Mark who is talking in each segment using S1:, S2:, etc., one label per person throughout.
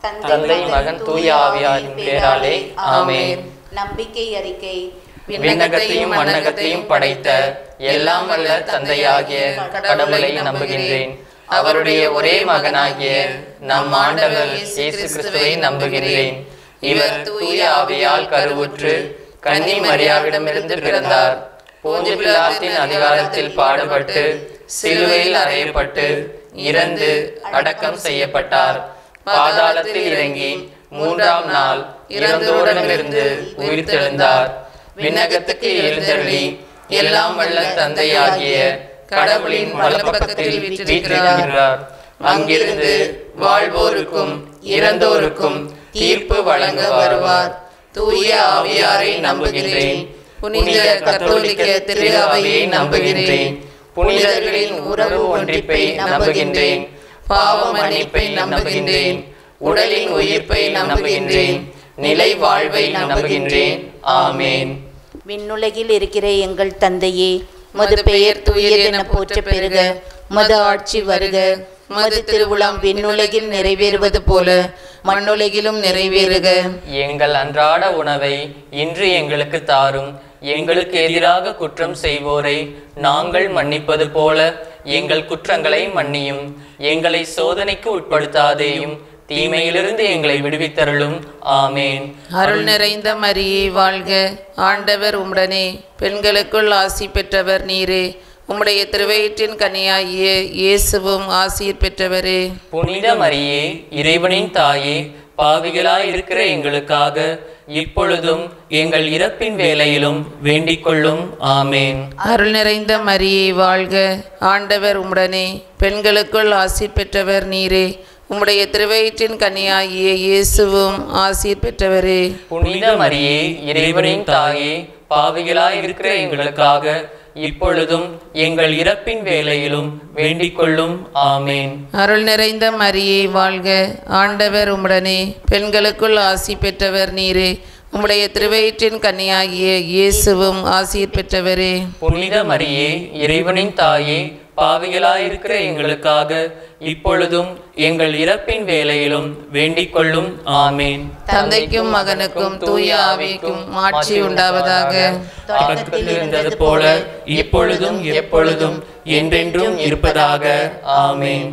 S1: தந்தை மகன் தூய ஆவியாரின் பேராலே ஆமென்
S2: நம்பிக்கை அறிக்கை
S1: விண்ணகத்தையும் மண்ணகத்தையும் படைத்த எல்லாம் வல்ல தந்தையாகிய கடவுளை நம்புகின்றேன் அவருடைய ஒரே மகனாகிய நம் ஆண்டவர் இயேசு கிறிஸ்துவை நம்புகின்றேன் இவர் தூய ஆவியால் கருவுற்று கன்னி மரியாவிடமிருந்து பிறந்தார் போஞ்சு பிலாத்தின் அதிகாரத்தில் பாடுபட்டு சிலுவையில் அறையப்பட்டு இறந்து அடக்கம் செய்யப்பட்டார் பாதாளத்தில் இறங்கி மூன்றாம் நாள் இறந்தோரிடமிருந்து உயிர்த்தெழுந்தார் விண்ணகத்துக்கு எழுந்தருளி எல்லாம் வல்ல தந்தையாகிய கடவுளின் வலப்பக்கத்தில் வீற்றிருக்கிறார் அங்கிருந்து வாழ்வோருக்கும் இறந்தோருக்கும் தீர்ப்பு வழங்க வருவார் தூய ஆவியாரை நம்புகின்றேன் புனித கத்தோலிக்க திரு அவையை நம்புகின்றேன் புனிதர்களின் உறவு ஒன்றிப்பை நம்புகின்றேன் பாவ மன்னிப்பை நம்புகின்றேன் உடலின் உயிர்ப்பை நம்புகின்றேன் நிலை வாழ்வை நம்புகின்றேன் ஆமேன்
S2: விண்ணுலகில் இருக்கிற எங்கள் தந்தையே மது பெயர் தூயதென போற்ற பெறுக மது ஆட்சி வருக மது திருவுளம் விண்ணுலகில் நிறைவேறுவது போல மண்ணுலகிலும் நிறைவேறுக
S1: எங்கள் அன்றாட உணவை இன்று எங்களுக்கு தாரும் எங்களுக்கு எதிராக குற்றம் செய்வோரை நாங்கள் மன்னிப்பது போல எங்கள் குற்றங்களை மன்னியும் எங்களை சோதனைக்கு உட்படுத்தாதேயும் தீமையிலிருந்து எங்களை விடுவித்தருளும் ஆமேன்
S3: அருள் நிறைந்த மரியே வாழ்க ஆண்டவர் உம்முடனே பெண்களுக்குள் ஆசி பெற்றவர் நீரே உம்முடைய திருவயிற்றின் கனியாகிய இயேசுவும் ஆசீர் பெற்றவரே
S1: புனித மரியே இறைவனின் தாயே பாவிகளாய் இருக்கிற எங்களுக்காக இப்பொழுதும் எங்கள் இறப்பின் வேளையிலும் வேண்டிக் கொள்ளும் ஆமேன்
S3: அருள் நிறைந்த மரியே வாழ்க ஆண்டவர் உம்முடனே பெண்களுக்குள் ஆசீர் பெற்றவர் நீரே உம்முடைய திருவயிற்றின் கனியாகிய இயேசுவும் ஆசீர் பெற்றவரே
S1: புனித மரியே இறைவனின் தாயே பாவிகளாய் இருக்கிற எங்களுக்காக இப்பொழுதும் எங்கள் இறப்பின் வேளையிலும் வேண்டிக் கொள்ளும் ஆமேன்
S3: அருள் நிறைந்த மரியே வாழ்க ஆண்டவர் உம்முடனே பெண்களுக்குள் ஆசி பெற்றவர் நீரே உம்முடைய திருவயிற்றின் கன்னியாகிய இயேசுவும் ஆசீர் பெற்றவரே
S1: புனித மரியே இறைவனின் தாயே பாவிகளாய் இருக்கிற எங்களுக்காக இப்பொழுதும் எங்கள் இறப்பின் வேளையிலும் வேண்டிக் கொள்ளும் ஆமேன்
S3: தந்தைக்கும் மகனுக்கும் தூய ஆவிக்கும் மாட்சி உண்டாவதாக
S1: தொடக்கத்தில் இருந்தது போல இப்பொழுதும் எப்பொழுதும் என்றென்றும் இருப்பதாக ஆமேன்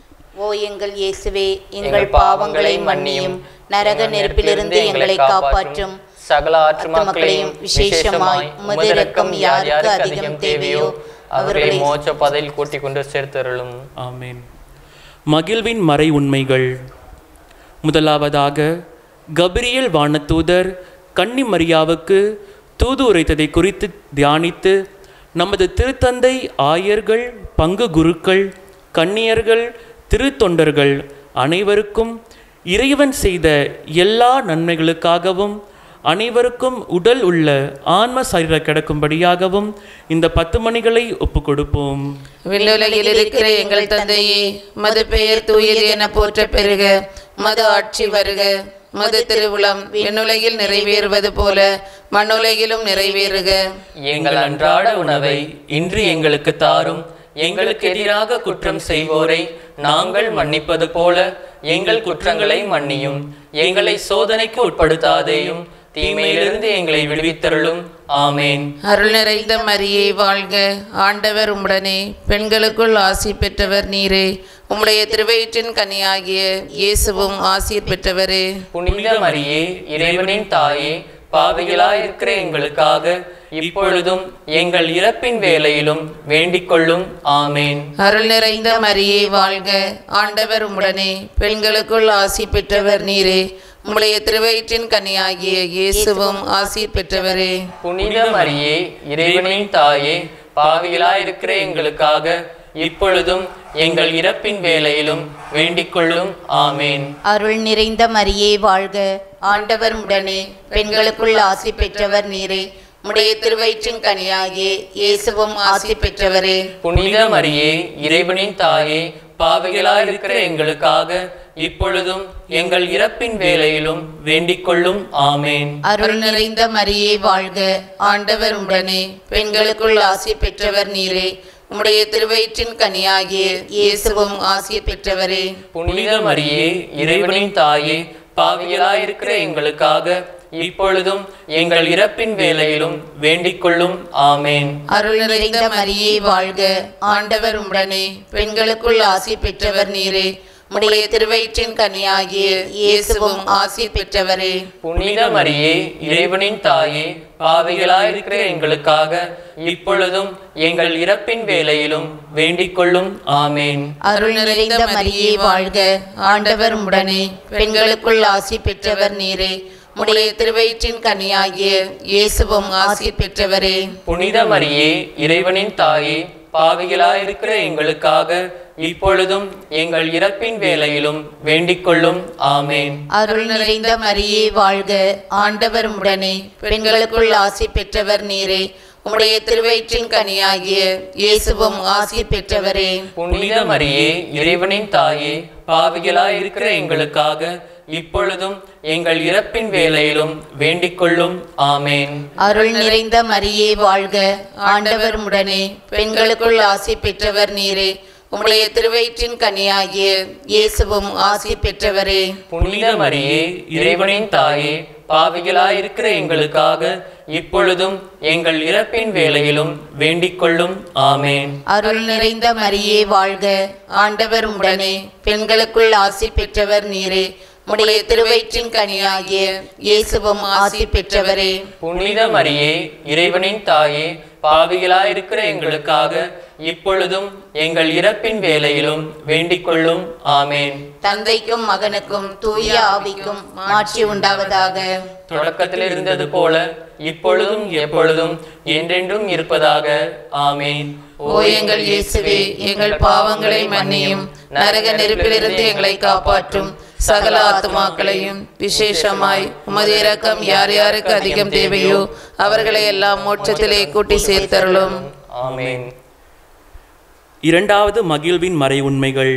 S2: ஓ எங்கள் இயேசுவே எங்கள் பாவங்களை மன்னியும் நரக நெருப்பிலிருந்து எங்களை காப்பாற்றும்
S1: சகல ஆற்றுமக்களையும் விசேஷமாய் உமது இரக்கம் யார் யாருக்கு அதிகம் தேவையோ அவர்களை மோட்ச பதையில் கூட்டிக் கொண்டு சேர்த்தருளும்
S4: ஆமென் மகிழ்வின் மறை உண்மைகள் முதலாவதாக கபிரியல் வானதூதர் கன்னி மரியாவுக்கு தூது உரைத்ததை குறித்து தியானித்து நமது திருத்தந்தை ஆயர்கள் பங்கு குருக்கள் கன்னியர்கள் திருத்தொண்டர்கள் அனைவருக்கும் இறைவன் செய்த எல்லா நன்மைகளுக்காகவும் அனைவருக்கும் உடல் உள்ள ஆன்ம சரீர கிடக்கும்படியாகவும் இந்த பத்து மணிகளை ஒப்புக் கொடுப்போம்
S3: விண்ணுலகில் இருக்கிற எங்கள் தந்தையே மது பெயர் தூயது என போற்ற பெருக மது ஆட்சி வருக மது திருவுளம் விண்ணுலகில் நிறைவேறுவது போல மண்ணுலகிலும் நிறைவேறுக
S1: எங்கள் அன்றாட உணவை இன்று எங்களுக்கு தாரும் எங்களுக்கு எதிராக குற்றம் செய்வோரை நாங்கள் மன்னிப்பது போல எங்கள் குற்றங்களை மன்னியும் எங்களை சோதனைக்கு உட்படுத்தாதேயும் தீமையிலிருந்து எங்களை விடுவித்தருளும் ஆமேன்
S3: அருள் நிறைந்த மரியே வாழ்க ஆண்டவர் உம்முடனே பெண்களுக்குள் ஆசி பெற்றவர் நீரே உம்முடைய திருவயிற்றின் கனியாகிய இயேசுவும் ஆசீர் பெற்றவரே
S1: புனித மரியே இறைவனின் தாயே பாவிகளாய் இருக்கிற எங்களுக்காக இப்பொழுதும் எங்கள் இறப்பின் வேளையிலும் வேண்டிக் கொள்ளும் ஆமேன்
S3: அருள் நிறைந்த மரியே வாழ்க ஆண்டவர் உம்முடனே பெண்களுக்குள் ஆசி பெற்றவர் நீரே உம்முடைய திருவயிற்றின் கனியாகிய இயேசுவும் ஆசீர் பெற்றவரே
S1: புனித மரியே இறைவனின் தாயே பாவிகளாய் இருக்கிற எங்களுக்காக இப்பொழுதும் எங்கள் இறப்பின் வேளையிலும் வேண்டிக் கொள்ளும் ஆமேன்
S2: அருள் நிறைந்த மரியே வாழ்க ஆண்டவர் உடனே பெண்களுக்குள் ஆசி பெற்றவர் நீரே உடைய திருவயிற்றின் கனியாகிய இயேசுவும் ஆசி பெற்றவரே
S1: புனித மரியே இறைவனின் தாயே பாவிகளாய் இருக்கிற எங்களுக்காக இப்பொழுதும் எங்கள் இறப்பின் வேளையிலும் வேண்டிக் கொள்ளும் ஆமேன்
S3: அருள் நிறைந்த மரியே வாழ்க ஆண்டவர் உடனே பெண்களுக்குள் ஆசி பெற்றவர் நீரே உம்முடைய திருவயிற்றின் கனியாகிய இயேசுவும் ஆசி பெற்றவரே
S1: புனித மரியே இறைவனின் தாயே பாவிகளாயிருக்கிற எங்களுக்காக இப்பொழுதும் எங்கள் இறப்பின் வேளையிலும் வேண்டிக் கொள்ளும் ஆமேன்
S3: அருள் நிறைந்த மரியே வாழ்க ஆண்டவர் உடனே பெண்களுக்குள் ஆசி பெற்றவர் நீரே உம்முடைய திருவயிற்றின் கனியாகிய இயேசுவும் ஆசி பெற்றவரே
S1: புனித மரியே இறைவனின் தாயே பாவிகளாயிருக்கிற எங்களுக்காக இப்பொழுதும் எங்கள் இறப்பின் வேளையிலும் வேண்டிக் கொள்ளும் ஆமேன்
S3: அருள் நிறைந்த மரியே வாழ்க ஆண்டவர் உடனே பெண்களுக்குள் ஆசி பெற்றவர் நீரே உம்முடைய திருவயிற்றின் கனியாகிய இயேசுவும் ஆசி பெற்றவரே
S1: புனித மரியே இறைவனின் தாயே பாவிகளாயிருக்கிற எங்களுக்காக இப்பொழுதும் எங்கள் இறப்பின் வேளையிலும் வேண்டிக் கொள்ளும் ஆமேன்
S3: அருள் நிறைந்த மரியே வாழ்க ஆண்டவர் உடனே பெண்களுக்குள் ஆசி பெற்றவர் நீரே உம்முடைய திருவயிற்றின் கனியாகிய இயேசுவும் ஆசி பெற்றவரே
S1: புனித மரியே இறைவனின் தாயே பாவிகளாயிருக்கிற எங்களுக்காக இப்பொழுதும் எங்கள் இறப்பின் வேளையிலும் வேண்டிக் கொள்ளும் ஆமேன்
S3: அருள் நிறைந்த மரியே வாழ்க ஆண்டவர் உடனே பெண்களுக்குள் ஆசி பெற்றவர் நீரே உம்முடைய திருவயிற்றின் கனியாகிய இயேசுவும் ஆசி பெற்றவரே
S1: புனித மரியே இறைவனின் தாயே பாவிகளாயிருக்கிற எங்களுக்காக இப்பொழுதும் எங்கள் இறப்பின் வேளையிலும் வேண்டிக் கொள்ளும் ஆமேன்
S3: அருள் நிறைந்த மரியே வாழ்க ஆண்டவர் உடனே பெண்களுக்குள் ஆசி பெற்றவர் நீரே உம்முடைய திருவயிற்றின் கனியாகிய இயேசுவும் ஆசி பெற்றவரே
S1: புனித மரியே இறைவனின் தாயே பாவிகளாயிருக்கிற எங்களுக்காக இப்பொழுதும் எங்கள் இறப்பின் வேளையிலும் வேண்டிக் கொள்ளும் ஆமேன்
S3: தந்தைக்கும் மகனுக்கும் தூய ஆவிக்கும் மாட்சி உண்டாவதாக
S1: தொடக்கத்தில் இருந்தது போல இப்பொழுதும் எப்பொழுதும் என்றென்றும் இருப்பதாக ஆமேன்
S3: ஓ எங்கள் இயேசுவே எங்கள் பாவங்களை மன்னியும் நரக நெருப்பிலிருந்து எங்களை காப்பாற்றும் சகல ஆத்துமாக்களையும் விசேஷமாய் உமது இரக்கம் யார் யாருக்கு அதிகம் தேவையோ அவர்களை எல்லாம் மோட்சத்திலே கூட்டி சேர்த்தருளும்
S1: ஆமேன்
S4: இரண்டாவது மகிழ்வின் மறை உண்மைகள்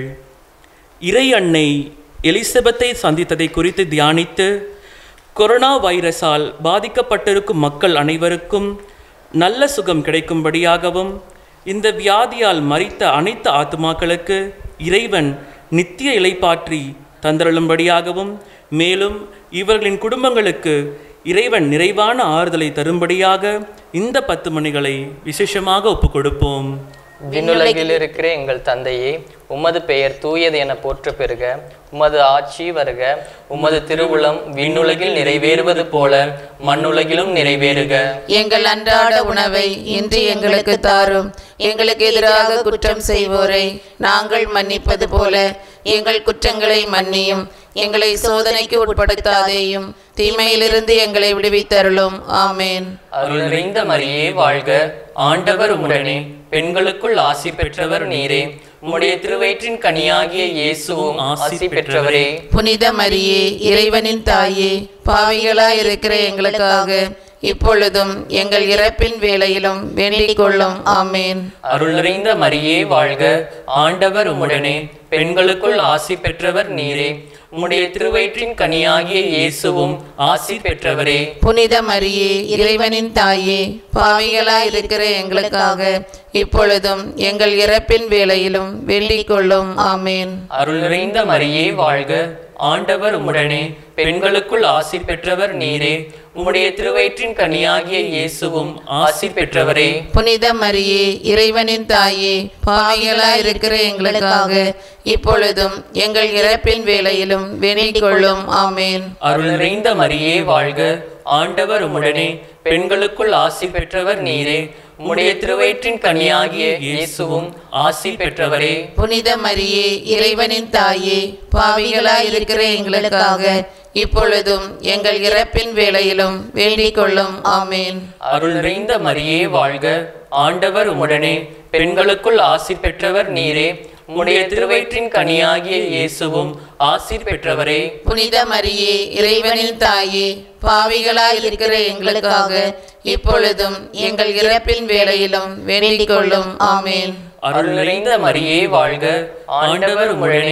S4: இறை அன்னை எலிசபெத்தை சந்தித்ததை குறித்து தியானித்து கொரோனா வைரஸால் பாதிக்கப்பட்டிருக்கும் மக்கள் அனைவருக்கும் நல்ல சுகம் கிடைக்கும்படியாகவும் இந்த வியாதியால் மரித்த அனைத்து ஆத்துமாக்களுக்கு இறைவன் நித்திய இலைப்பாற்றி தந்தருளும்படியாகவும் மேலும் இவர்களின் குடும்பங்களுக்கு இறைவன் நிறைவான ஆறுதலை தரும்படியாக இந்த பத்து மணிகளை விசேஷமாக ஒப்புக் கொடுப்போம்
S1: விண்ணுலகில் இருக்கிற எங்கள் தந்தையே உமது பெயர் தூயது என போற்ற பெறுக உமது ஆட்சி வருக உமது திருவுளம் விண்ணுலகில் நிறைவேறுவது போல மண்ணுலகிலும் நிறைவேறுக
S3: எங்கள் அன்றாட உணவை இன்று எங்களுக்கு தாரும் எங்களுக்கு எதிராக குற்றம் செய்வோரை நாங்கள் மன்னிப்பது போல எங்கள் குற்றங்களை மன்னியும் எங்களை சோதனைக்கு உட்படுத்தாதேயும் தீமையிலிருந்து எங்களை விடுவித்தருளும் ஆமேன்
S1: அருள் நிறைந்த மரியே வாழ்க ஆண்டவர் உடனே பெண்களுக்குள் ஆசி பெற்றவர் நீரே உம்முடைய திருவயிற்றின் கனியாகிய இயேசுவும் ஆசி பெற்றவரே
S3: புனித மரியே இறைவனின் தாயே பாவிகளாய் இருக்கிற எங்களுக்காக இப்பொழுதும் எங்கள் இறப்பின் வேளையிலும் வேண்டிக் கொள்ளும் ஆமேன்
S1: அருள் நிறைந்த மரியே வாழ்க ஆண்டவர் உம்முடனே பெண்களுக்குள் ஆசி பெற்றவர் நீரே உம்முடைய திருவயிற்றின் கனியாகிய இயேசுவும் ஆசி பெற்றவரே
S3: புனித மரியே இறைவனின் தாயே பாவிகளாய் இருக்கிற எங்களுக்காக இப்பொழுதும் எங்கள் இறப்பின் வேளையிலும் வேண்டிக் கொள்ளும் ஆமேன்
S1: அருள் நிறைந்த மரியே வாழ்க ஆண்டவர் உம்முடனே பெண்களுக்குள் ஆசி பெற்றவர் நீரே உம்முடைய திருவயிற்றின் கனியாகிய இயேசுவும் ஆசி பெற்றவரே
S3: புனித மரியே இறைவனின் தாயே பாவிகளாய் இருக்கிற எங்களுக்காக இப்பொழுதும் எங்கள் இறப்பின் வேளையிலும் வேண்டிக் கொள்ளும் ஆமேன்
S1: அருள் நிறைந்த மரியே வாழ்க ஆண்டவர் உம்முடனே பெண்களுக்குள் ஆசி பெற்றவர் நீரே உம்முடைய திருவயிற்றின் கனியாகிய இயேசுவும் ஆசி பெற்றவரே
S3: புனித மரியே இறைவனின் தாயே பாவிகளாய் இருக்கிற எங்களுக்காக இப்பொழுதும் எங்கள் இறப்பின் வேளையிலும் வேண்டிக் கொள்ளும் ஆமேன்
S1: அருள் நிறைந்த மரியே வாழ்க ஆண்டவர் உம்முடனே பெண்களுக்குள் ஆசி பெற்றவர் நீரே உம்முடைய திருவயிற்றின் கனியாகிய இயேசுவும் ஆசி பெற்றவரே
S3: புனித மரியே இறைவனின் தாயே பாவிகளாய் இருக்கிற எங்களுக்காக இப்பொழுதும் எங்கள் இறப்பின் வேளையிலும் வேண்டிக் கொள்ளும் ஆமேன்
S1: அருள் நிறைந்த மரியே வாழ்க ஆண்டவர் உம்முடனே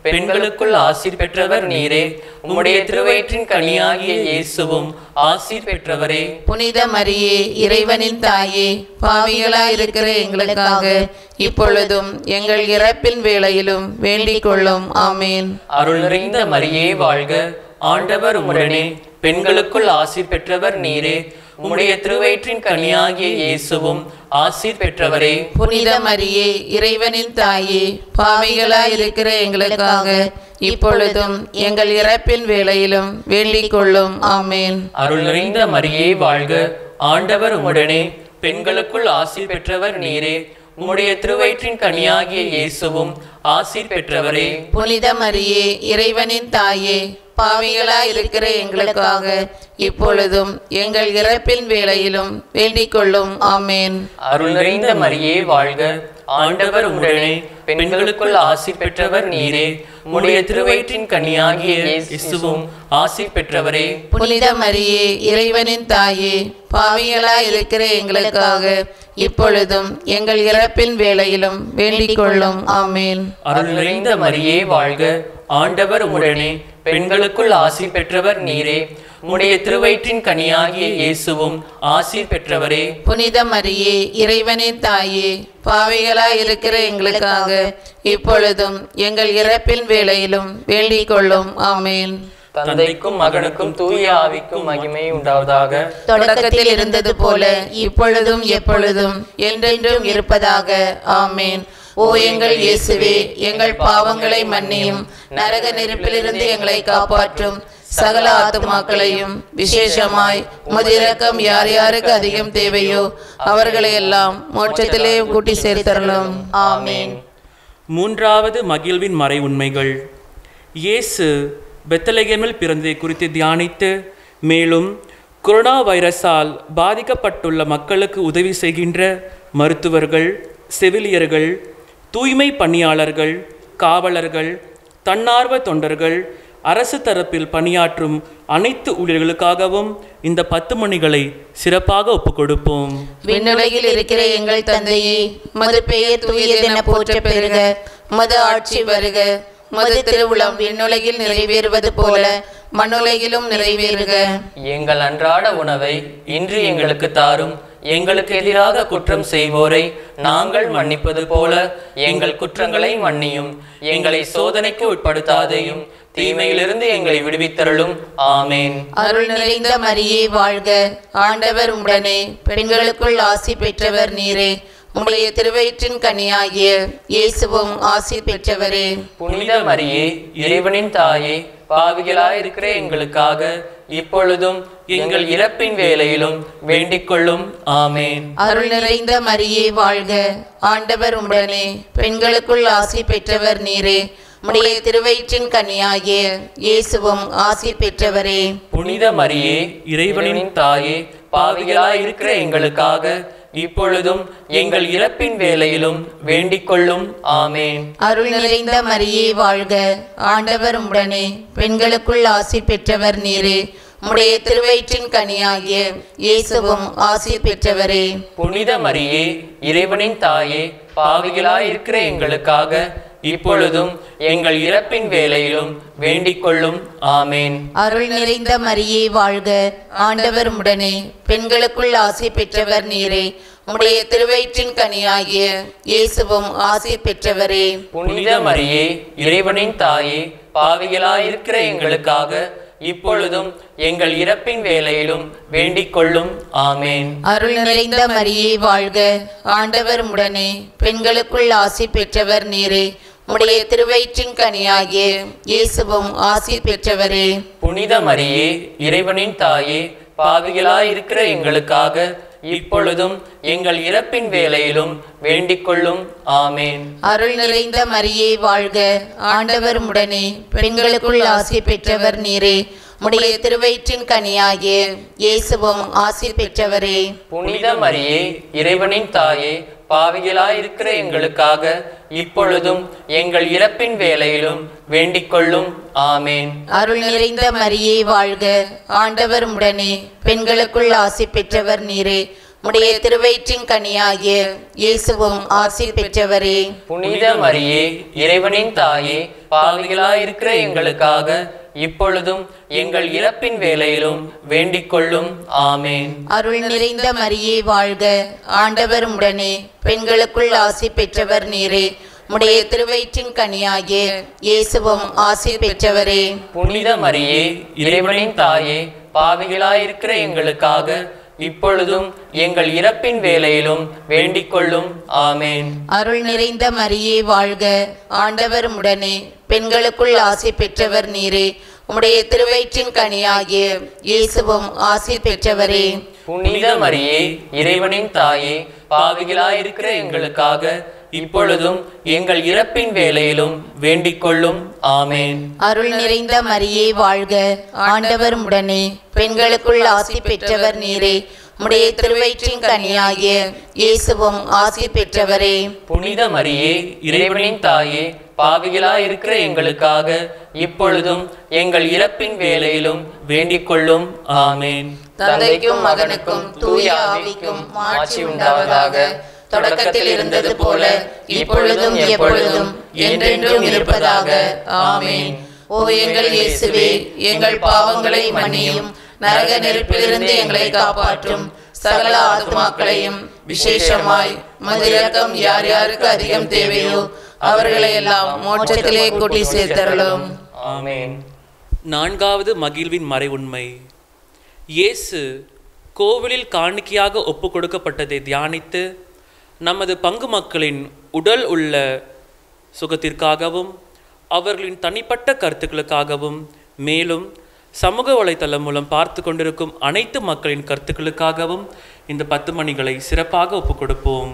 S1: பெண்களுக்குள் ஆசீர் பெற்றவர் நீரே உம்முடைய திருவயிற்றின் கனியாகிய இயேசுவும் ஆசீர் பெற்றவரே
S3: புனித மரியே இறைவனின் தாயே பாவிகளாய் இருக்கிற எங்களுக்காக இப்பொழுதும் எங்கள் இறப்பின் வேளையிலும் வேண்டிக் கொள்ளும் ஆமேன்
S1: அருள் நிறைந்த மரியே வாழ்க ஆண்டவர் உம்முடனே பெண்களுக்குள் ஆசீர் பெற்றவர் நீரே உம்முடைய திருவயிற்றின் கனியாகிய இயேசுவும் ஆசீர் பெற்றவரே
S3: புனித மரியே இறைவனின் தாயே பாவிகளாய் இருக்கிற எங்களுக்காக இப்பொழுதும் எங்கள் இறப்பின் வேளையிலும் வேண்டிக் கொள்ளும் ஆமேன்
S1: அருள் நிறைந்த மரியே வாழ்க ஆண்டவர் உம்முடனே பெண்களுக்குள் ஆசீர் பெற்றவர் நீரே உம்முடைய திருவயிற்றின் கனியாகிய இயேசுவும் ஆசீர் பெற்றவரே
S3: புனித மரியே இறைவனின் தாயே பாவிகளாய் இருக்கிற எங்களுக்காக இப்பொழுதும் எங்கள் இறப்பின் வேளையிலும் வேண்டிக் கொள்ளும் ஆமேன்
S1: அருள் நிறைந்த மரியே வாழ்க ஆண்டவர் உடனே பெண்களுக்குள் ஆசி பெற்றவர் நீரே உம்முடைய திருவயிற்றின் கனியாகிய இயேசுவும் ஆசி பெற்றவரே
S3: புனித மரியே இறைவனின் தாயே பாவிகளாய் இருக்கிற எங்களுக்காக இப்பொழுதும் எங்கள் இறப்பின் வேளையிலும் வேண்டிக் கொள்ளும் ஆமேன்
S1: அருள் நிறைந்த மரியே வாழ்க ஆண்டவர் உடனே பெண்களுக்குள் ஆசி பெற்றவர் நீரே உம்முடைய திருவயிற்றின் கனியாகிய இயேசுவும் ஆசி பெற்றவரே
S3: புனித மரியே இறைவனின் தாயே பாவிகளாய் இருக்கிற எங்களுக்காக இப்பொழுதும் எங்கள் இறப்பின் வேளையிலும் வேண்டிக் கொள்ளும் ஆமேன்
S1: தந்தைக்கும் மகனுக்கும் தூய ஆவிக்கும் மகிமை உண்டாவதாக
S3: தொடக்கத்தில் இருந்தது போல இப்பொழுதும் எப்பொழுதும் என்றென்றும் இருப்பதாக ஆமேன் ஓ எங்கள் இயேசுவே எங்கள் பாவங்களை மன்னியும் நரக நெருப்பிலிருந்து எங்களை காப்பாற்றும் சகல ஆத்துமாக்களையும் விசேஷமாய் உமது இரக்கம் யார் யாருக்கு அதிகம் தேவையோ அவர்களை எல்லாம் மோட்சத்திலே கூட்டி சேர்த்தரலும்
S2: ஆமேன்
S4: மூன்றாவது மகிழ்வின் மறை உண்மைகள் இயேசு பெத்தலகேமில் பிறந்ததை குறித்து தியானித்து மேலும் கொரோனா வைரஸால் பாதிக்கப்பட்டுள்ள மக்களுக்கு உதவி செய்கின்ற மருத்துவர்கள் செவிலியர்கள் தூய்மை பணியாளர்கள் காவலர்கள் தன்னார்வ தொண்டர்கள் அரசு தரப்பில் பணியாற்றும் அனைத்து ஊழியர்களுக்காகவும் இந்த பத்து மணிகளை சிறப்பாக ஒப்புக்கொடுப்போம்
S3: விண்ணுலகில் இருக்கிற எங்கள் தந்தையே மது பெயர் தூயதென போற்ற பெறுக மது ஆட்சி வருக மது திருவுளம் விண்ணுலகில் நிறைவேறுவது போல மண்ணுலகிலும் நிறைவேறுக
S1: எங்கள் அன்றாட உணவை இன்று எங்களுக்கு தாரும் எங்களுக்கு எதிராக குற்றம் செய்வோரை நாங்கள் மன்னிப்பது போல எங்கள் குற்றங்களை மன்னியும் எங்களை சோதனைக்கு உட்படுத்தாதேயும் தீமையிலிருந்து எங்களை விடுவித்தருளும் ஆமேன்
S3: அருள் நிறைந்த மரியே வாழ்க ஆண்டவர் உடனே பெண்களுக்குள் ஆசி பெற்றவர் நீரே உம்முடைய திருவயிற்றின் கனியாகிய இயேசுவும் ஆசி பெற்றவரே
S1: புனித மரியே இறைவனின் தாயே பாவிகளாயிருக்கிற எங்களுக்காக இப்பொழுதும் எங்கள் இறப்பின் வேளையிலும் வேண்டிக் கொள்ளும் ஆமேன்
S3: அருள் நிறைந்த மரியே வாழ்க ஆண்டவர் உடனே பெண்களுக்குள் ஆசி பெற்றவர் நீரே உம்முடைய திருவயிற்றின் கனியாகிய இயேசுவும் ஆசி பெற்றவரே
S1: புனித மரியே இறைவனின் தாயே பாவிகளாயிருக்கிற எங்களுக்காக இப்பொழுதும் எங்கள் இறப்பின் வேளையிலும் வேண்டிக் கொள்ளும் ஆமேன்
S3: அருள் நிறைந்த மரியே வாழ்க ஆண்டவர் உடனே பெண்களுக்குள் ஆசி பெற்றவர் நீரே உம்முடைய திருவயிற்றின் கனியாகிய இயேசுவும் ஆசி பெற்றவரே
S1: புனித மரியே இறைவனின் தாயே பாவிகளாயிருக்கிற எங்களுக்காக இப்பொழுதும் எங்கள் இறப்பின் வேளையிலும் வேண்டிக் கொள்ளும் ஆமேன்
S3: அருள் நிறைந்த மரியே வாழ்க ஆண்டவர் உடனே பெண்களுக்குள் ஆசி பெற்றவர் நீரே உம்முடைய திருவயிற்றின் கனியாகிய இயேசுவும் ஆசி பெற்றவரே
S1: புனித மரியே இறைவனின் தாயே பாவிகளாயிருக்கிற எங்களுக்காக இப்பொழுதும் எங்கள் இறப்பின் வேளையிலும் வேண்டிக் கொள்ளும் ஆமேன்
S3: அருள் நிறைந்த மரியே வாழ்க ஆண்டவர் உடனே பெண்களுக்குள் ஆசி பெற்றவர் நீரே உம்முடைய திருவயிற்றின் கனியாகிய இயேசுவும் ஆசி பெற்றவரே
S1: புனித மரியே இறைவனின் தாயே பாவிகளாயிருக்கிற எங்களுக்காக இப்பொழுதும் எங்கள் இறப்பின் வேளையிலும் வேண்டிக் கொள்ளும் ஆமேன்
S3: அருள் நிறைந்த மரியே வாழ்க ஆண்டவர் உடனே பெண்களுக்குள் ஆசி பெற்றவர் நீரே உம்முடைய திருவயிற்றின் கனியாகிய இயேசுவும் ஆசி பெற்றவரே
S1: புனித மரியே இறைவனின் தாயே பாவிகளாயிருக்கிற எங்களுக்காக இப்பொழுதும் எங்கள் இறப்பின் வேளையிலும் வேண்டிக் கொள்ளும் ஆமேன்
S3: அருள் நிறைந்த மரியே வாழ்க ஆண்டவர் உடனே பெண்களுக்குள் ஆசி பெற்றவர் நீரே
S2: உடைய திருவயிற்றின் கனியாகிய இயேசுவும் ஆசி பெற்றவரே
S1: புனித மரியே இறைவனின் தாயே பாவிகளாயிருக்கிற எங்களுக்காக இப்பொழுதும் எங்கள் இறப்பின் வேளையிலும் வேண்டிக் கொள்ளும் ஆமேன்
S2: அருள் நிறைந்த மரியே வாழ்க ஆண்டவர் உடனே பெண்களுக்குள் ஆசி பெற்றவர் நீரே உடைய திருவயிற்றின் கனியாகிய இயேசுவும் ஆசி பெற்றவரே
S1: புனித மரியே இறைவனின் தாயே பாவிகளாயிருக்கிற எங்களுக்காக இப்பொழுதும் எங்கள் இறப்பின் வேளையிலும் வேண்டிக் கொள்ளும் ஆமேன்
S2: அருள் நிறைந்த மரியே வாழ்க ஆண்டவர் உடனே பெண்களுக்குள் ஆசி பெற்றவர் நீரே உம்முடைய திருவயிற்றின் கனியாகிய இயேசுவும் ஆசி பெற்றவரே
S1: புனித மரியே இறைவனின் தாயே பாவிகளாயிருக்கிற எங்களுக்காக இப்பொழுதும் எங்கள் இறப்பின் வேளையிலும் வேண்டிக் கொள்ளும் ஆமேன்
S2: அருள் நிறைந்த மரியே வாழ்க ஆண்டவர் உடனே பெண்களுக்குள் ஆசி பெற்றவர் நீரே உம்முடைய திருவயிற்றின் கனியாகிய இயேசுவும் ஆசி பெற்றவரே
S1: புனித மரியே இறைவனின் தாயே பாவிகளாயிருக்கிற எங்களுக்காக இப்பொழுதும் எங்கள் இறப்பின் வேளையிலும் வேண்டிக் கொள்ளும் ஆமேன்
S3: தந்தைக்கும் மகனுக்கும் தூய ஆவிக்கும் மாட்சி உண்டாவதாக தொடக்கத்தில் இருந்தது போல இப்பொழுதும் எப்பொழுதும் என்றென்றும் இருப்பதாக ஆமேன் ஓ எங்கள் இயேசுவே எங்கள் பாவங்களை மன்னியும் நரக நெருப்பிலிருந்து எங்களை காப்பாற்றும் சகல ஆத்மாக்களையும் விசேஷமாய் மதிரக்கம் யார் யாருக்கு அதிகம் தேவையோ அவர்களை எல்லாம் மோட்சத்திலே கூட்டி சேர்த்தருளும்
S1: ஆமேன்
S4: நான்காவது மகிழ்வின் மறை உண்மை இயேசு கோவிலில் காணிக்கையாக ஒப்பு கொடுக்கப்பட்டதை தியானித்து நமது பங்கு மக்களின் உடல் உள்ள சுகத்திற்காகவும் அவர்களின் தனிப்பட்ட கருத்துக்களுக்காகவும் மேலும் சமூக வலைத்தளம் மூலம் பார்த்து கொண்டிருக்கும் அனைத்து மக்களின் கருத்துக்களுக்காகவும் இந்த பத்து மணிகளை சிறப்பாக ஒப்புக் கொடுப்போம்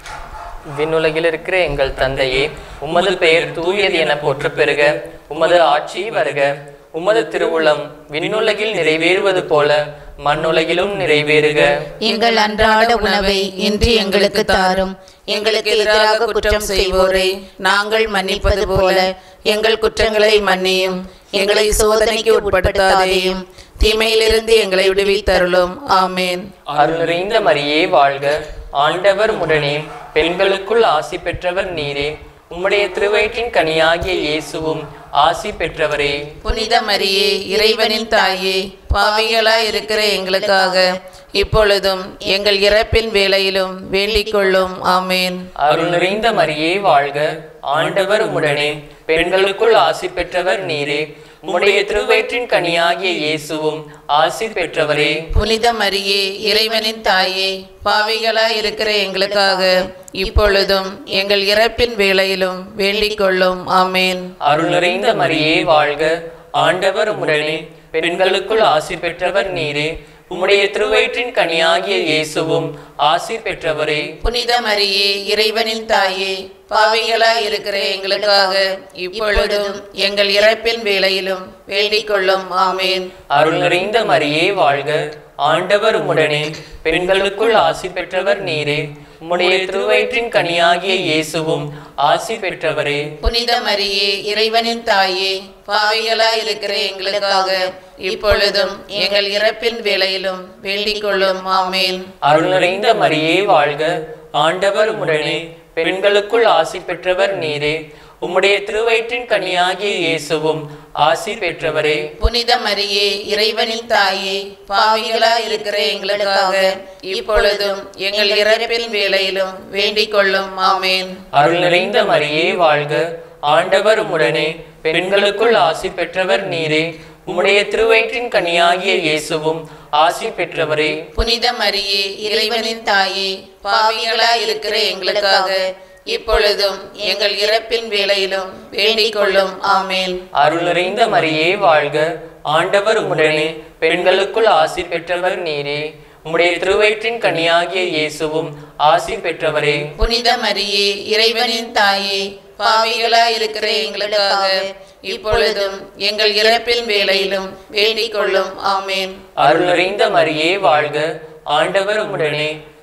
S1: விண்ணுலகில் இருக்கிற எங்கள் தந்தையே உமது பெயர் தூயது என போற்ற பெறுக உமது ஆட்சி வருக உமது திருவுளம் விண்ணுலகில் நிறைவேறுவது போல மண்ணுலகிலும் நிறைவேறுக
S2: எங்கள் அன்றாட உணவை இன்று எங்களுக்கு தாரும் எங்களுக்கு எதிராக குற்றம் செய்வோரை நாங்கள் மன்னிப்பது போல எங்கள் குற்றங்களை மன்னியும் எங்களை சோதனைக்கு உட்படுத்தாதேயும்
S3: தீமையிலிருந்து எங்களை விடுவித்தருளும் ஆமேன்
S1: அருள் நிறைந்த மரியே வாழ்க ஆண்டவர் உடனே பெண்களுக்குள் ஆசி பெற்றவர் நீரே உம்முடைய திருவயிற்றின் கனியாகிய இயேசுவும் ஆசி பெற்றவரே
S3: புனித மரியே இறைவனின் தாயே பாவிகளாய் இருக்கிற எங்களுக்காக இப்பொழுதும் எங்கள் இறப்பின் வேளையிலும் வேண்டிக் கொள்ளும் ஆமேன்
S1: அருள் நிறைந்த மரியே வாழ்க ஆண்டவர் உடனே பெண்களுக்குள் ஆசி பெற்றவர் நீரே உம்முடைய திருவயிற்றின் கனியாகிய இயேசுவும் ஆசி பெற்றவரே
S3: புனித மரியே இறைவனின் தாயே பாவிகளாய் இருக்கிற எங்களுக்காக இப்பொழுதும் எங்கள் இறப்பின் வேளையிலும் வேண்டிக் கொள்ளும் ஆமேன்
S1: அருள் நிறைந்த மரியே வாழ்க ஆண்டவர் உடனே பெண்களுக்குள் ஆசி பெற்றவர் நீரே உம்முடைய திருவயிற்றின் கனியாகிய இயேசுவும் ஆசி பெற்றவரே
S3: புனித மரியே இறைவனின் தாயே பாவிகளாய் இருக்கிற எங்களுக்காக இப்பொழுதும் எங்கள் இறப்பின் வேளையிலும் வேண்டிக் கொள்ளும் ஆமேன்
S1: அருள் நிறைந்த மரியே வாழ்க ஆண்டவர் உடனே பெண்களுக்குள் ஆசி பெற்றவர் நீரே உம்முடைய திருவயிற்றின் கனியாகிய இயேசுவும் ஆசி பெற்றவரே
S3: புனித மரியே இறைவனின் தாயே பாவிகளாய் இருக்கிற எங்களுக்காக இப்பொழுதும் எங்கள் இறப்பின் வேளையிலும் வேண்டிக் கொள்ளும் ஆமேன்
S1: அருள் நிறைந்த மரியே வாழ்க ஆண்டவர் உடனே பெண்களுக்குள் ஆசி பெற்றவர் நீரே உம்முடைய திருவயிற்றின் கனியாகிய இயேசுவும் ஆசி பெற்றவரே
S3: புனித மரியே இறைவனின் தாயே பாவிகளாய் இருக்கிற எங்களுக்காக இப்பொழுதும் எங்கள் இறப்பின் வேளையிலும் வேண்டிக் கொள்ளும் ஆமேன்
S1: அருள் நிறைந்த மரியே வாழ்க ஆண்டவர் உடனே பெண்களுக்குள் ஆசி பெற்றவர் நீரே உம்முடைய திருவயிற்றின் கனியாகிய இயேசுவும் ஆசி பெற்றவரே
S3: புனித மரியே இறைவனின் தாயே பாவிகளாய் இருக்கிற எங்களுக்காக இப்பொழுதும் எங்கள் இறப்பின் வேளையிலும் வேண்டிக் கொள்ளும் ஆமேன்
S1: அருள் நிறைந்த மரியே வாழ்க ஆண்டவர் உடனே பெண்களுக்குள் ஆசி பெற்றவர் நீரே உம்முடைய திருவயிற்றின் கனியாகிய இயேசுவும் ஆசி பெற்றவரே
S3: புனித மரியே இறைவனின் தாயே பாவிகளாய் இருக்கிற எங்களுக்காக இப்பொழுதும் எங்கள் இறப்பின் வேளையிலும் வேண்டிக் கொள்ளும் ஆமேன்
S1: அருள் நிறைந்த மரியே வாழ்க ஆண்டவர் உடனே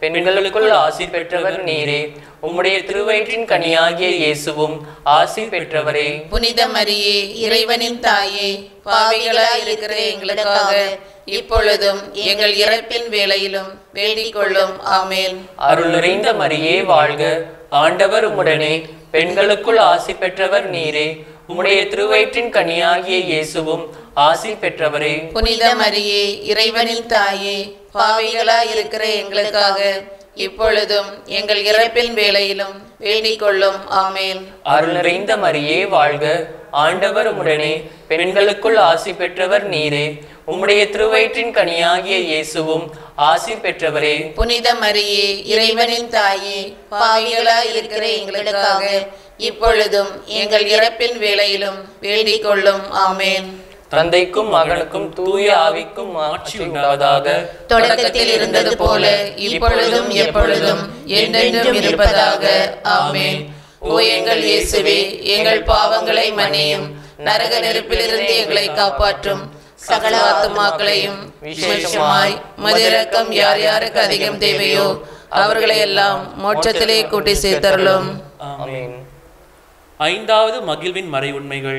S1: பெண்களுக்குள் ஆசி பெற்றவர் நீரே உம்முடைய திருவயிற்றின் கனியாகிய இயேசுவும் ஆசி பெற்றவரே
S3: புனித மரியே இறைவனின் தாயே பாவிகளாய் இருக்கிற எங்களுக்காக இப்பொழுதும் எங்கள் இறப்பின் வேளையிலும் வேண்டிக் கொள்ளும் ஆமேன்
S1: அருள் நிறைந்த மரியே வாழ்க ஆண்டவர் உம்முடனே பெண்களுக்குள் ஆசி பெற்றவர் நீரே உம்முடைய திருவயிற்றின் கனியாகிய இயேசுவும் ஆசி பெற்றவரே
S3: புனித மரியே இறைவனின் தாயே பாவிகளாய் இருக்கிற எங்களுக்காக இப்பொழுதும் எங்கள் இறப்பின் வேளையிலும் வேண்டிக் கொள்ளும் ஆமேன்
S1: அருள் நிறைந்த மரியே வாழ்க ஆண்டவர் உம்முடனே பெண்களுக்குள் ஆசி பெற்றவர் நீரே உம்முடைய திருவயிற்றின் கனியாகிய இயேசுவும் ஆசி பெற்றவரே
S3: புனித மரியே இறைவனின் தாயே பாவிகளாய் இருக்கிற எங்களுக்காக இப்பொழுதும் எங்கள் இறப்பின் வேளையிலும் வேண்டிக் கொள்ளும் ஆமேன்
S1: தந்தைக்கும் மகனுக்கும் தூய ஆவிக்கும் ஆட்சி உண்டாவதாக
S3: தொடக்கத்தில் இருந்தது போல இப்பொழுதும் எப்பொழுதும் என்றென்றும் இருப்பதாக ஆமேன் ஓ எங்கள் இயேசுவே எங்கள் பாவங்களை மன்னியும் நரக நெருப்பிலிருந்து எங்களை காப்பாற்றும் சகல ஆத்துமாக்களையும் விசேஷமாய் மதிரக்கம் யார் யாருக்கு அதிகம் தேவையோ அவர்களை எல்லாம் மோட்சத்திலே கூட்டி சேர்த்தருளும்
S1: ஆமென்
S4: ஐந்தாவது மகிழ்வின் மறை உண்மைகள்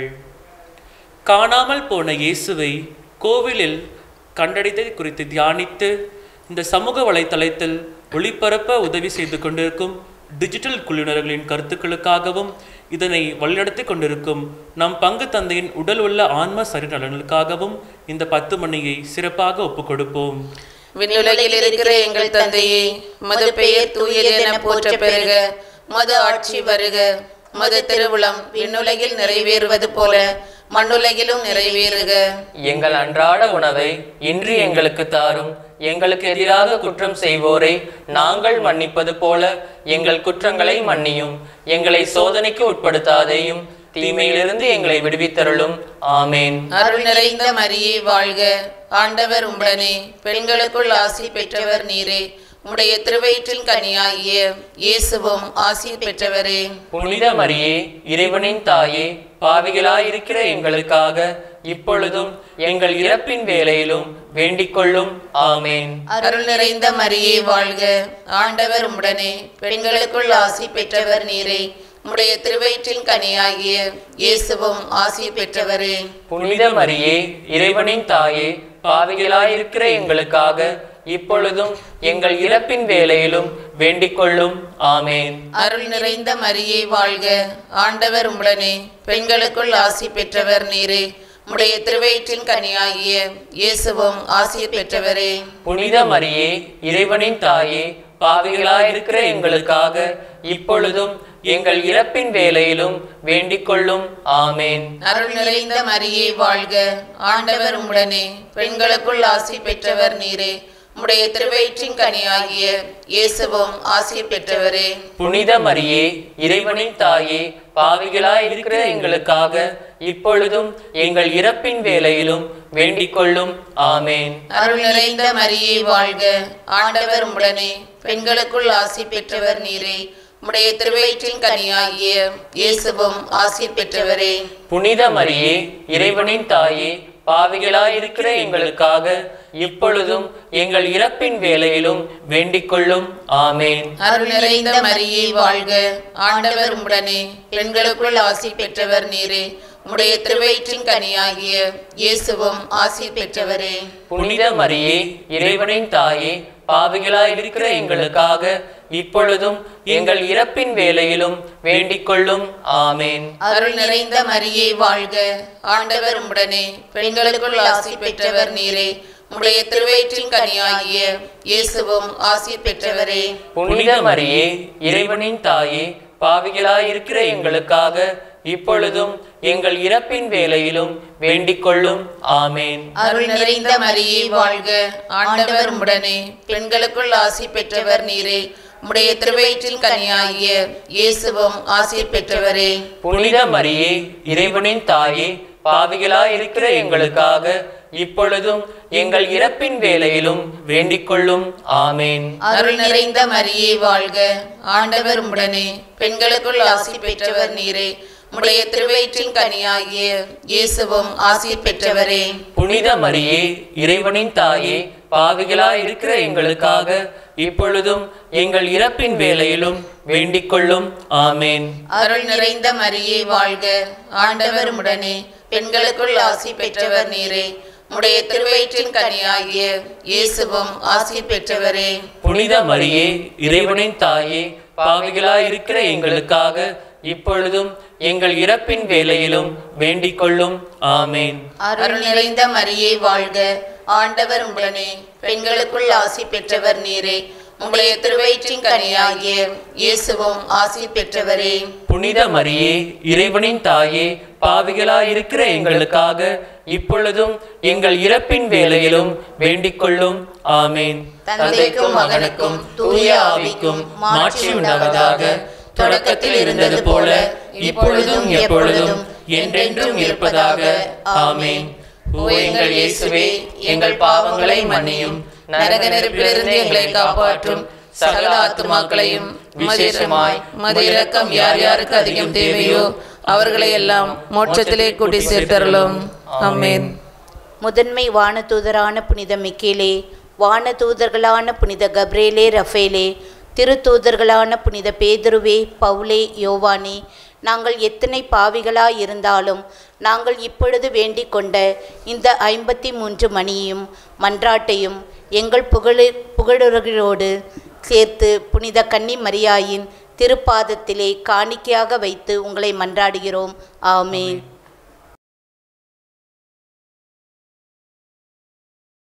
S4: காணாமல் போன இயேசுவை கோவிலில் கண்டடைந்ததை குறித்து தியானித்து இந்த சமூக வலைத்தளத்தில் ஒளிபரப்ப உதவி செய்து கொண்டிருக்கும் டிஜிட்டல் குழுவினர்களின் கருத்துக்களுக்காகவும் இதனை வழிநடத்தி கொண்டிருக்கும் நம் பங்கு தந்தையின் உடல் உள்ள ஆன்ம சரி நலனுக்காகவும் இந்த பத்து மணியை சிறப்பாக ஒப்புக் கொடுப்போம்
S3: விண்ணுலகில் இருக்கிற எங்கள் தந்தையே மது பெயர் தூயது என போற்ற பெறுக மது ஆட்சி வருக மது திருவுளம் விண்ணுலகில் நிறைவேறுவது போல மண்ணுலகிலும் நிறைவேறுக
S1: எங்கள் அன்றாட உணவை இன்று எங்களுக்கு தாரும் எங்களுக்கு எதிராக குற்றம் செய்வோரை நாங்கள் மன்னிப்பது போல எங்கள் குற்றங்களை மன்னியும் எங்களை சோதனைக்கு உட்படுத்தாதேயும் தீமையிலிருந்து எங்களை விடுவித்தருளும் ஆமேன்
S3: அருள் நிறைந்த மரியே வாழ்க ஆண்டவர் உம்முடனே பெண்களுக்குள் ஆசி பெற்றவர் நீரே உம்முடைய திருவயிற்றின் கனியாகிய இயேசுவும் ஆசி பெற்றவரே
S1: புனித மரியே இறைவனின் தாயே பாவிகளாயிருக்கிற எங்களுக்காக இப்பொழுதும் எங்கள் இறப்பின் வேளையிலும் வேண்டிக் கொள்ளும் ஆமேன்
S3: அருள் நிறைந்த மரியே வாழ்க ஆண்டவர் உம்முடனே பெண்களுக்குள் ஆசி பெற்றவர் நீரே உம்முடைய திருவயிற்றின் கனியாகிய இயேசுவும் ஆசி பெற்றவரே
S1: புனித மரியே இறைவனின் தாயே பாவிகளாயிருக்கிற எங்களுக்காக இப்பொழுதும் எங்கள் இறப்பின் வேளையிலும் வேண்டிக் கொள்ளும் ஆமேன்
S3: அருள் நிறைந்த மரியே வாழ்க ஆண்டவர் உம்முடனே பெண்களுக்குள் ஆசி பெற்றவர் நீரே உம்முடைய திருவயிற்றின் கனியாகிய இயேசுவும் ஆசி பெற்றவரே
S1: புனித மரியே இறைவனின் தாயே பாவிகளாயிருக்கிற எங்களுக்காக இப்பொழுதும் எங்கள் இறப்பின் வேளையிலும் வேண்டிக் கொள்ளும் ஆமேன்
S3: அருள் நிறைந்த மரியே வாழ்க ஆண்டவர் உம்முடனே பெண்களுக்குள் ஆசி பெற்றவர் நீரே உம்முடைய திருவயிற்றின் கனியாகிய இயேசுவும் ஆசி பெற்றவரே
S1: புனித மரியே இறைவனின் தாயே பாவிகளாயிருக்கிற எங்களுக்காக இப்பொழுதும் எங்கள் இறப்பின் வேளையிலும் வேண்டிக் கொள்ளும் ஆமேன்
S3: அருள் நிறைந்த மரியே வாழ்க ஆண்டவர் உம்முடனே பெண்களுக்குள் ஆசி பெற்றவர் நீரே உம்முடைய திருவயிற்றின் கனியாகிய இயேசுவும் ஆசி பெற்றவரே
S1: புனித மரியே இறைவனின் தாயே பாவிகளாயிருக்கிற எங்களுக்காக இப்பொழுதும் எங்கள் இறப்பின் வேளையிலும் வேண்டிக் கொள்ளும் ஆமேன்
S3: அருள் நிறைந்த மரியே வாழ்க ஆண்டவர் உம்முடனே பெண்களுக்குள் ஆசி பெற்றவர் நீரே உம்முடைய திருவயிற்றின் கனியாகிய இயேசுவும் ஆசி பெற்றவரே
S1: புனித மரியே இறைவனின் தாயே பாவிகளாயிருக்கிற எங்களுக்காக இப்பொழுதும் எங்கள் இறப்பின் வேளையிலும் வேண்டிக் கொள்ளும் ஆமேன்
S3: அருள் நிறைந்த மரியே வாழ்க ஆண்டவர் உம்முடனே பெண்களுக்குள் ஆசி பெற்றவர் நீரே உம்முடைய திருவயிற்றின் கனியாகிய இயேசுவும் ஆசி பெற்றவரே
S1: புனித மரியே இறைவனின் தாயே பாவிகளாயிருக்கிற எங்களுக்காக இப்பொழுதும் எங்கள் இறப்பின் வேளையிலும் வேண்டிக் கொள்ளும் ஆமேன்
S3: அருள் நிறைந்த மரியே வாழ்க ஆண்டவர் உம்முடனே பெண்களுக்குள் ஆசி பெற்றவர் நீரே உம்முடைய திருவயிற்றின் கனியாகிய இயேசுவும் ஆசி பெற்றவரே
S1: புனித மரியே இறைவனின் தாயே பாவிகளாயிருக்கிற எங்களுக்காக இப்பொழுதும் எங்கள் இறப்பின் வேளையிலும் வேண்டிக் கொள்ளும் ஆமேன்
S3: அருள் நிறைந்த மரியே வாழ்க ஆண்டவர் உம்முடனே பெண்களுக்குள் ஆசி பெற்றவர் நீரே உம்முடைய திருவயிற்றின் கனியாகிய இயேசுவும் ஆசி பெற்றவரே
S1: புனித மரியே இறைவனின் தாயே பாவிகளாய் இருக்கிற எங்களுக்காக இப்பொழுதும் எங்கள் இறப்பின் வேளையிலும் வேண்டிக் கொள்ளும் ஆமேன்
S3: அருள் நிறைந்த மரியே வாழ்க ஆண்டவர் உடனே பெண்களுக்குள் ஆசி பெற்றவர் நீரே உடைய திருவயிற்றின் கனியாகிய இயேசுவும் ஆசி பெற்றவரே
S1: புனித மரியே இறைவனின் தாயே பாவிகளாய் இருக்கிற எங்களுக்காக இப்பொழுதும் எங்கள் இறப்பின் வேளையிலும் வேண்டிக் கொள்ளும் ஆமேன்
S3: அருள் நிறைந்த மரியே வாழ்க ஆண்டவர் உடனே பெண்களுக்குள் ஆசி பெற்றவர் நீரே உடைய திருவயிற்றின் கனியாகிய இயேசுவும் ஆசி பெற்றவரே
S1: புனித மரியே இறைவனின் தாயே பாவிகளாய் இருக்கிற எங்களுக்காக இப்பொழுதும் எங்கள் இறப்பின் வேளையிலும் வேண்டிக் கொள்ளும் ஆமேன்
S3: தந்தைக்கும் மகனுக்கும் தூய ஆவிக்கும் மாட்சி உண்டாவதாக தொடக்கத்தில் இருந்தது போல இப்பொழுதும் எப்பொழுதும் என்றென்றும் இருப்பதாக ஆமேன் ஓ எங்கள் இயேசுவே எங்கள் பாவங்களை மன்னியும் நரக நெருப்பிலிருந்து எங்களை காப்பாற்றும் சகல ஆத்துமாக்களையும் விசேஷமாய் மது இரக்கம் யார் யாருக்கு அதிகம் தேவையோ அவர்களை எல்லாம் மோட்சத்திலே கூட்டி சேர்த்தருளும் ஆமென்
S2: முதன்மை வானதூதரான புனித மிக்கேலே வானதூதர்களான புனித கப்ரேலே ரஃபேலே திருத்தூதர்களான புனித பேதுருவே பவுலே யோவானே நாங்கள் எத்தனை பாவிகளாய் இருந்தாலும் நாங்கள் இப்பொழுது வேண்டிக் கொண்ட இந்த ஐம்பத்தி மூன்று மணியையும் மன்றாட்டையும் எங்கள் புகழு புகழுறகளோடு சேர்த்து புனித கன்னி மரியாயின் திருப்பாதத்திலே காணிக்கையாக வைத்து உங்களை மன்றாடுகிறோம் ஆமென்